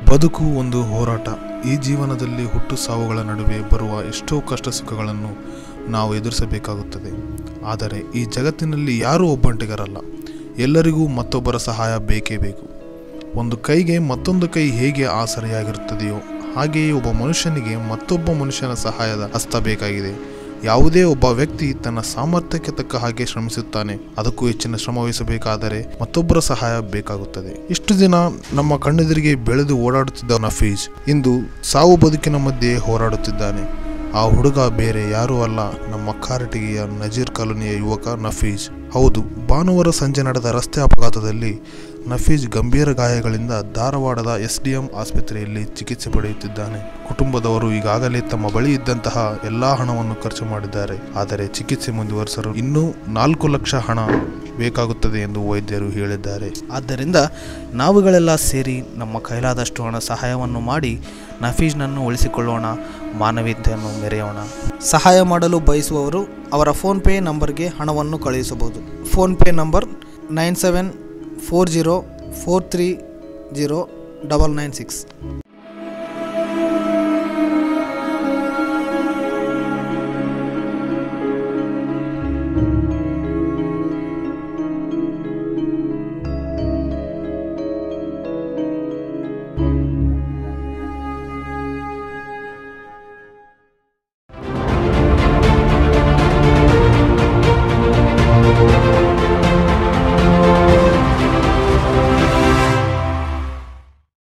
ಬದುಕು ಒಂದು ಹೋರಾಟ ಈ ಜೀವನದಲ್ಲಿ ಹುಟ್ಟು ಸಾವುಗಳ ನಡುವೆ ಬರುವ ಎಷ್ಟೋ ಕಷ್ಟ ಸುಖಗಳನ್ನು ನಾವು ಎದುರಿಸಬೇಕಾಗುತ್ತದೆ ಆದರೆ ಈ ಜಗತ್ತಿನಲ್ಲಿ ಯಾರೂ ಒಬ್ಬಂಟಿಗರಲ್ಲ ಎಲ್ಲರಿಗೂ ಮತ್ತೊಬ್ಬರ ಸಹಾಯ ಬೇಕೇ ಬೇಕು ಒಂದು ಕೈಗೆ ಮತ್ತೊಂದು ಕೈ ಹೇಗೆ ಆಸರೆಯಾಗಿರುತ್ತದೆಯೋ ಹಾಗೆಯೇ ಒಬ್ಬ ಮನುಷ್ಯನಿಗೆ ಮತ್ತೊಬ್ಬ ಮನುಷ್ಯನ ಸಹಾಯದ ಹಸ್ತ ಬೇಕಾಗಿದೆ ಯಾವುದೇ ಒಬ್ಬ ವ್ಯಕ್ತಿ ತನ್ನ ಸಾಮರ್ಥ್ಯಕ್ಕೆ ತಕ್ಕ ಹಾಗೆ ಶ್ರಮಿಸುತ್ತಾನೆ ಅದಕ್ಕೂ ಹೆಚ್ಚಿನ ಶ್ರಮ ವಹಿಸಬೇಕಾದರೆ ಮತ್ತೊಬ್ಬರ ಸಹಾಯ ಬೇಕಾಗುತ್ತದೆ ಇಷ್ಟು ದಿನ ನಮ್ಮ ಕಣ್ಣೆದುರಿಗೆ ಬೆಳೆದು ಓಡಾಡುತ್ತಿದ್ದ ನಫೀಜ್ ಇಂದು ಸಾವು ಬದುಕಿನ ಮಧ್ಯೆ ಹೋರಾಡುತ್ತಿದ್ದಾನೆ ಆ ಹುಡುಗ ಬೇರೆ ಯಾರೂ ಅಲ್ಲ ನಮ್ಮ ಕಾರಟಗಿಯ ನಜೀರ್ ಕಾಲೋನಿಯ ಯುವಕ ನಫೀಜ್ ಹೌದು ಭಾನುವಾರ ಸಂಜೆ ನಡೆದ ರಸ್ತೆ ಅಪಘಾತದಲ್ಲಿ ನಫೀಜ್ ಗಂಭೀರ ಗಾಯಗಳಿಂದ ಧಾರವಾಡದ ಎಸ್ಡಿಎಂ ಆಸ್ಪತ್ರೆಯಲ್ಲಿ ಚಿಕಿತ್ಸೆ ಪಡೆಯುತ್ತಿದ್ದಾನೆ ಕುಟುಂಬದವರು ಈಗಾಗಲೇ ತಮ್ಮ ಬಳಿ ಇದ್ದಂತಹ ಎಲ್ಲಾ ಹಣವನ್ನು ಖರ್ಚು ಮಾಡಿದ್ದಾರೆ ಆದರೆ ಚಿಕಿತ್ಸೆ ಮುಂದುವರಿಸಲು ಇನ್ನೂ ನಾಲ್ಕು ಲಕ್ಷ ಹಣ ಬೇಕಾಗುತ್ತದೆ ಎಂದು ವೈದ್ಯರು ಹೇಳಿದ್ದಾರೆ ಆದ್ದರಿಂದ ನಾವುಗಳೆಲ್ಲ ಸೇರಿ ನಮ್ಮ ಕೈಲಾದಷ್ಟು ಹಣ ಸಹಾಯವನ್ನು ಮಾಡಿ ನಫೀಜ್ನನ್ನು ಉಳಿಸಿಕೊಳ್ಳೋಣ ಮಾನವೀಯತೆಯನ್ನು ಮೆರೆಯೋಣ ಸಹಾಯ ಮಾಡಲು ಬಯಸುವವರು ಅವರ ಫೋನ್ಪೇ ನಂಬರ್ಗೆ ಹಣವನ್ನು ಕಳುಹಿಸಬಹುದು PhonePe number nine seven four zero four three zero double nine six